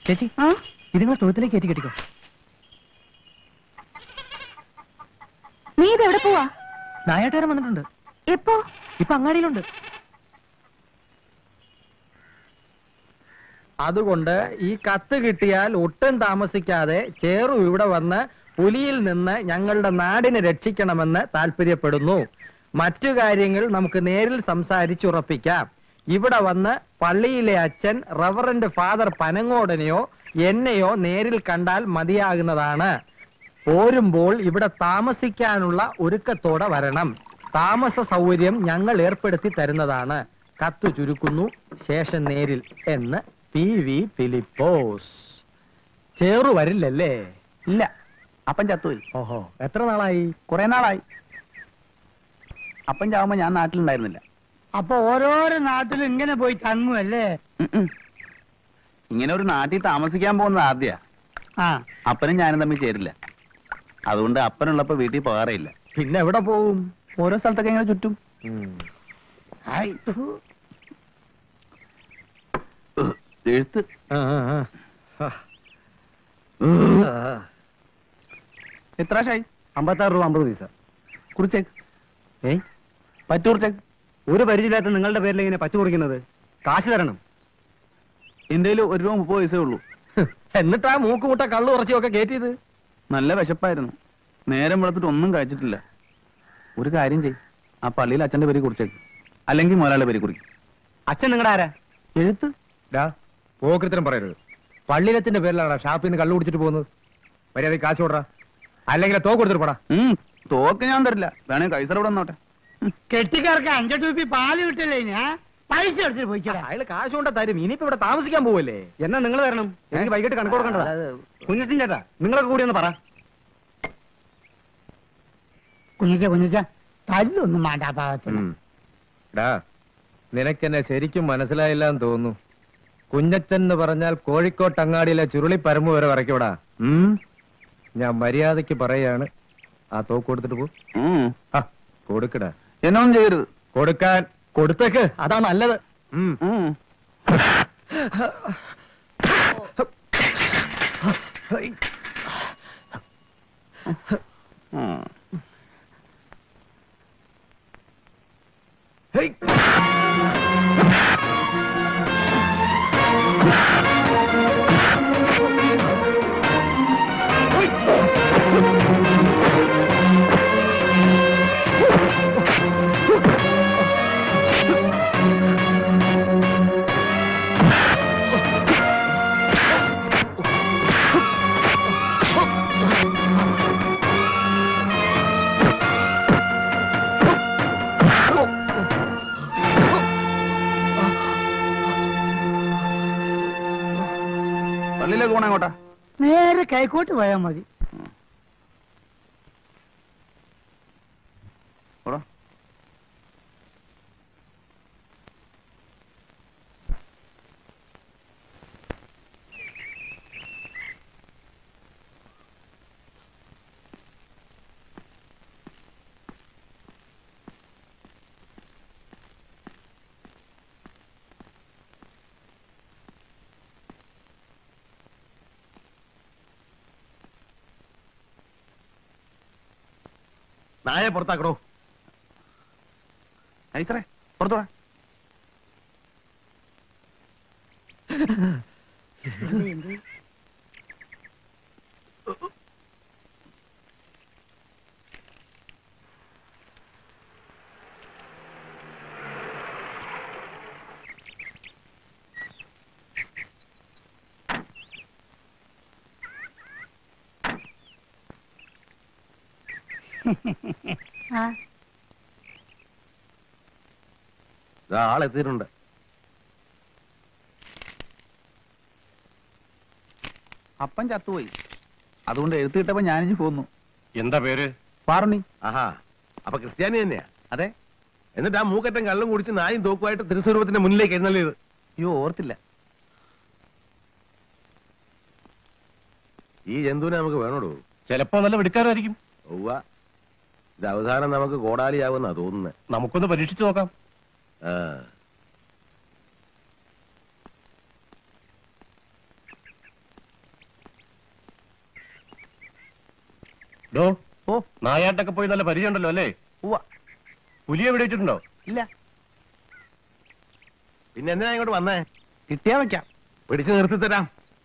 ചേച്ചി ആ ഇതിങ്ങളെ തൊഴുത്തിലേക്ക് കയറ്റി കെട്ടിക്കോ നീ ഇത് എവിടെ പോവാ നായാട്ടുകാരൻ വന്നിട്ടുണ്ട് എപ്പോ ഇപ്പൊ അങ്ങാടിയിലുണ്ട് അതുകൊണ്ട് ഈ കത്ത് കിട്ടിയാൽ ഒട്ടും താമസിക്കാതെ ചേറു ഇവിടെ വന്ന് പുലിയിൽ നിന്ന് ഞങ്ങളുടെ നാടിനെ രക്ഷിക്കണമെന്ന് താല്പര്യപ്പെടുന്നു മറ്റു കാര്യങ്ങൾ നമുക്ക് നേരിൽ സംസാരിച്ചുറപ്പിക്കാം ഇവിടെ വന്ന് പള്ളിയിലെ അച്ഛൻ റവറന്റ് ഫാദർ പനങ്ങോടനെയോ എന്നെയോ നേരിൽ കണ്ടാൽ മതിയാകുന്നതാണ് പോരുമ്പോൾ ഇവിടെ താമസിക്കാനുള്ള ഒരുക്കത്തോടെ വരണം താമസ സൗകര്യം ഞങ്ങൾ ഏർപ്പെടുത്തി തരുന്നതാണ് കത്ത് ചുരുക്കുന്നു ശേഷം നേരിൽ എന്ന് പി വി ഫിലിപ്പോസ് ചേറു വരില്ലല്ലേ ഇല്ല അപ്പൻ ചത്തുപോയി ഓഹോ എത്ര നാളായി കുറെ നാളായി അപ്പൻ ചാവുമ്പോ ഞാൻ നാട്ടിലുണ്ടായിരുന്നില്ല അപ്പൊ ഓരോരോ നാട്ടിലും ഇങ്ങനെ പോയി തങ്ങുമല്ലേ ഉം ഉം. ഇങ്ങനെ ഒരു നാട്ടിൽ താമസിക്കാൻ പോകുന്നത് ആദ്യ ആ അപ്പനും ഞാനും തമ്മിൽ ചേരില്ല അതുകൊണ്ട് അപ്പനുള്ളപ്പോ വീട്ടിൽ പോകാറേയില്ല പിന്നെ എവിടെ പോവും ഓരോ സ്ഥലത്തൊക്കെ ഇങ്ങനെ ചുറ്റും ഹായ്. എഴുത്ത് ആ, ആ, ആ. ആ. എത്ര ഷായി അമ്പത്താറ് രൂപ അമ്പത് പൈസ കുറിച്ചേക്ക് ഏയ് പറ്റൂർച്ചേക്ക് ഒരു പരിചയമില്ലാത്ത നിങ്ങളുടെ പേരിൽ ഇങ്ങനെ പച്ച കുറിക്കുന്നത് കാശ് തരണം എന്റെ കയ്യിൽ ഒരു രൂപ മുപ്പത് പൈസേ ഉള്ളൂ എന്നിട്ടാ മൂക്കുമുട്ട കള്ളു കുറച്ചൊക്കെ കയറ്റിയത് നല്ല വിശപ്പായിരുന്നു നേരം വെളുത്തിട്ട് ഒന്നും കഴിച്ചിട്ടില്ല ഒരു കാര്യം ചെയ് ആ പള്ളിയിൽ അച്ഛന്റെ പേര് കുറിച്ചേക്ക് അല്ലെങ്കിൽ മുതലാളിയുടെ പേര് കുറിക്കും അച്ഛൻ നിങ്ങളുടെ ആരാ എഴുത്ത് പോകൃത്തരം പറയരുത് പള്ളിയിലത്തിന്റെ പേരിലാണ് ഷാപ്പിൽ നിന്ന് കള്ളു കുടിച്ചിട്ട് പോകുന്നത് മര്യാദ കാശ് കൊടുറാ അല്ലെങ്കിൽ തോ കൊടുത്തിട്ട് പോടാ ഉം, തോക്ക് ഞാൻ തരില്ല വേണേ കൈസർ ഇവിടെ വന്നോട്ടെ കെട്ടിക്കാർക്ക് അഞ്ചു ടൂപ്പി പാല് കിട്ടില്ലേ ഞാൻ പൈസ എടുത്തിട്ട് പോയിക്കടാ അയാൾ കാശ് കൊണ്ട് തരും ഇനിയിപ്പോ ഇവിടെ താമസിക്കാൻ പോവല്ലേ എന്നാ നിങ്ങൾ തരണം എനിക്ക് വൈകിട്ട് കണക്ക് കൊടുക്കേണ്ടതാ കുഞ്ഞിൻ ചേട്ടാ നിങ്ങളൊക്കെ കൂടി ഒന്ന് പറ കുഞ്ഞിച്ച കുഞ്ഞിച്ച തല്ലൊന്നും വേണ്ട ആ ഭാഗത്തിന് ഡാ നിനക്കെന്നെ ശരിക്കും മനസ്സിലായില്ല എന്ന് തോന്നുന്നു കുഞ്ഞച്ചൻ എന്ന് പറഞ്ഞാൽ കോഴിക്കോട്ട് അങ്ങാടിയിലെ ചുരുളി പരമ്പ് വരെ വരയ്ക്കൂടാ ഉം ഞാൻ മര്യാദയ്ക്ക് പറയാണ് ആ തോക്ക് കൊടുത്തിട്ട് പോ ഉം. ആ കൊടുക്കടാ എന്നൊന്നും ചെയ്യരുത് കൊടുക്കാൻ കൊടുത്തേക്ക് അതാ നല്ലത് ഉം ഉം. ഉം. പള്ളിയിലേക്ക് പോണേ അങ്ങോട്ടാ നേരെ കൈക്കോട്ട് പോയാൽ മതി ഓടാ നായെ പുറത്താക്കടോ ഐസറേ പുറത്തു വാ ആ ആളെത്തിയിട്ടുണ്ട് അപ്പൻ ചത്തുപോയി അതുകൊണ്ട് എഴുത്ത് കിട്ടപ്പോ ഞാനിഞ്ഞ് പോന്നു എന്താ പേര് പാറുണി ആഹാ അപ്പൊ ക്രിസ്ത്യാനി തന്നെയാ അതെ എന്നിട്ട് ആ മൂക്കറ്റം കള്ളും കുടിച്ച് നായും തോക്കുമായിട്ട് തിരുസ്വരൂപത്തിന്റെ മുന്നിലേക്ക് എഴുന്നള്ളിയത് അയ്യോ ഓർത്തില്ല ഈ ജന്തുവിനെ നമുക്ക് വേണോടൂ ചിലപ്പോ നല്ല വെടിക്കാരായിരിക്കും ഒവ്വ ഇത് അവസാനം നമുക്ക് കോടാലിയാവുന്നാ തോന്നുന്നത് നമുക്കൊന്ന് പരീക്ഷിച്ചു നോക്കാം ആ ഡോ ഓ നായാട്ടൊക്കെ പോയി നല്ല പരിചയമുണ്ടല്ലോ അല്ലേ ഉവ്വ പുലിയെ വെടിവെച്ചിട്ടുണ്ടോ ഇല്ല പിന്നെ എന്തിനാ ഇങ്ങോട്ട് വന്നേ കിട്ടിയാ വെക്കാം പിടിച്ചു നിർത്തി തരാം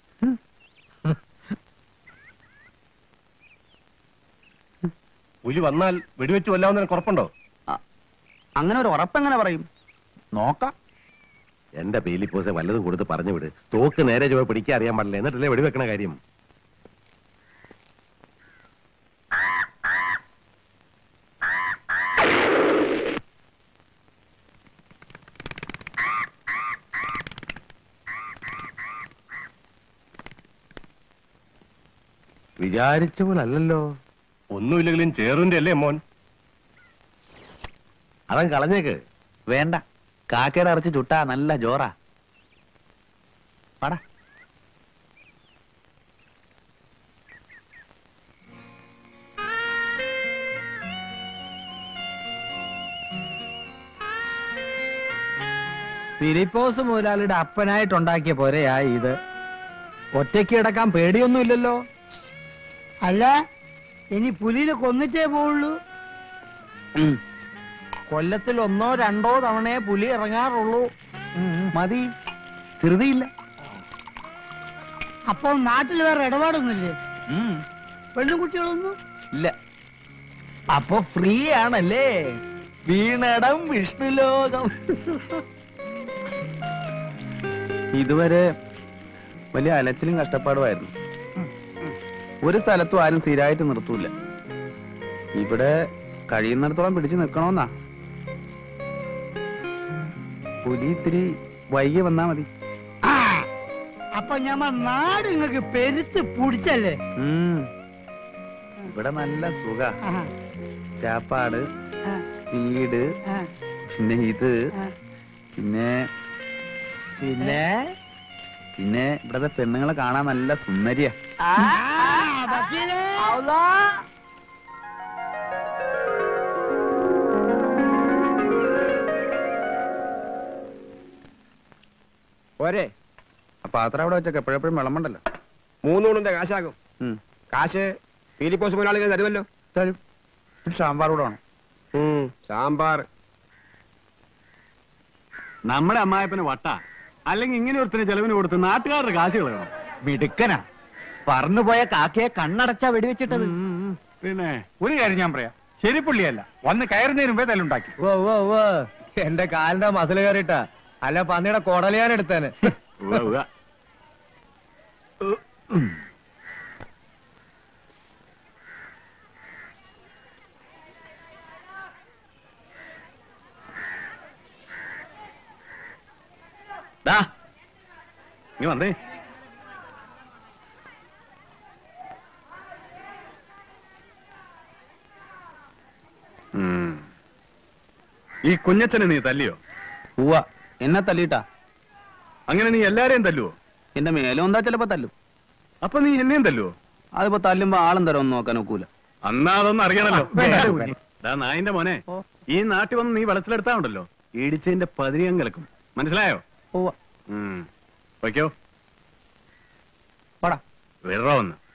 പുലി വന്നാൽ വെടിവെച്ച് കൊല്ലാവുന്നതിന് കുറപ്പുണ്ടോ അ- അങ്ങനെ ഒരു ഉറപ്പെങ്ങനെ പറയും നോക്കാം എന്റെ പേലിപ്പോസെ വല്ലതും കൊടുത്ത് പറഞ്ഞു വിട് തോക്ക് നേരെ ചുവ പിടിക്കാൻ അറിയാൻ പാടില്ല എന്നിട്ടല്ലേ വെടിവെക്കണ കാര്യം വിചാരിച്ച പോലെ അല്ലല്ലോ ഒന്നുമില്ലെങ്കിലും ചേറിന്റെ അല്ലേ മോൻ അവൻ കളഞ്ഞേക്ക് വേണ്ട കാക്കയുടെ ഇറച്ചി ചുട്ടാ നല്ല ജോറാ പടാ ഫിലിപ്പോസ് മുതലാളിയുടെ അപ്പനായിട്ടുണ്ടാക്കിയ പോരെയാ ഇത് ഒറ്റയ്ക്ക് കിടക്കാൻ പേടിയൊന്നുമില്ലല്ലോ അല്ല ഇനി പുലിനെ കൊന്നിട്ടേ പോവുള്ളൂ കൊല്ലത്തിൽ ഒന്നോ രണ്ടോ തവണയെ പുലി ഇറങ്ങാറുള്ളൂ ഉം, ഉം. മതി ധൃതിയില്ല അപ്പൊ നാട്ടിൽ വേറെ ഇടപാടൊന്നുമില്ലേ ഉം. പെണ്ണും കുട്ടികളൊന്നും ഇല്ല അപ്പൊ ഫ്രീ ആണല്ലേ വീണടം വിഷ്ണുലോകം ഇതുവരെ വലിയ അലച്ചിലും കഷ്ടപ്പാടുമായിരുന്നു ഒരു സ്ഥലത്തും ആരും സ്ഥിരമായിട്ട് നിർത്തൂല ഇവിടെ കഴിയുന്നിടത്തോളം പിടിച്ചു നിൽക്കണമെന്നാ പുലി ഇത്തിരി വൈകി വന്നാ മതി ആ അപ്പൊ ഞമ്മ നാട് നിങ്ങക്ക് പെരുത്ത് പിടിച്ചല്ലേ ഉം. ഇവിടെ നല്ല സുഖ ആഹാ, ചാപ്പാട് ആ, വീട് ആ, പിന്നെ ഇത് ആ. പിന്നെ പിന്നെ പിന്നെ ഇവിടത്തെ പെണ്ണുങ്ങളെ കാണാൻ നല്ല സുന്ദരിയാ ആ, വക്കീലേ. പോരെ ആ പാത്രം അവിടെ വെച്ചൊക്കെ എപ്പോഴെപ്പോഴും വിളമ്പണ്ടല്ലോ മൂന്നൂണിന്റെ കാശാകും ഉം. കാശ് ഫിലിപ്പോസ് മുതലാളികൾ തരുമല്ലോ തരും ഒരു സാമ്പാർ കൂടെ വേണം സാമ്പാർ നമ്മുടെ അമ്മായപ്പന് വട്ട അല്ലെങ്കിൽ ഇങ്ങനെ ഒരുത്തിന് ചെലവിന് കൊടുത്ത് നാട്ടുകാരുടെ കാശ് കളയണം മിടുക്കനാ പറന്നുപോയ കാക്കയെ കണ്ണടച്ചാ വെടിവെച്ചിട്ടത് പിന്നെ ഒരു കാര്യം ഞാൻ പറയാം ശരി പുള്ളിയല്ല വന്ന് കയറുന്നതിന് മുമ്പേ തല്ലുണ്ടാക്കി ഓ ഓ ഓ എന്റെ കാലിന്റെ മസിൽ കയറിട്ടാ അല്ല പന്നിയുടെ കൊടലിയാൻ എടുത്തേന് ദാ, ഇങ്ങ് വന്നേ ഈ കുഞ്ഞച്ചനെ നീ തല്ലിയോ ഉവ്വ എന്നെ തല്ലിട്ടാ അങ്ങനെ നീ എല്ലാരെയും തല്ലുവോ എന്റെ മേലും എന്താ ചിലപ്പോ തല്ലും അപ്പൊ നീ എന്നെയും തല്ലുവോ അതിപ്പോ തല്ലുമ്പോ ആളും തരം നോക്കാൻ ഒക്കൂല അന്നാ അതൊന്നും അറിയണല്ലോ വേണ്ട, വേണ്ട. ദാ നായിന്റെ മോനെ ഈ നാട്ടിൽ വന്ന് നീ വെളച്ചിലെടുത്താ ഉണ്ടല്ലോ ഇടിച്ചതിന്റെ പതിരിയം കിടക്കും മനസ്സിലായോ ഉവ്വ ഉം. വയ്ക്കോ പോടാ വിറ വന്ന്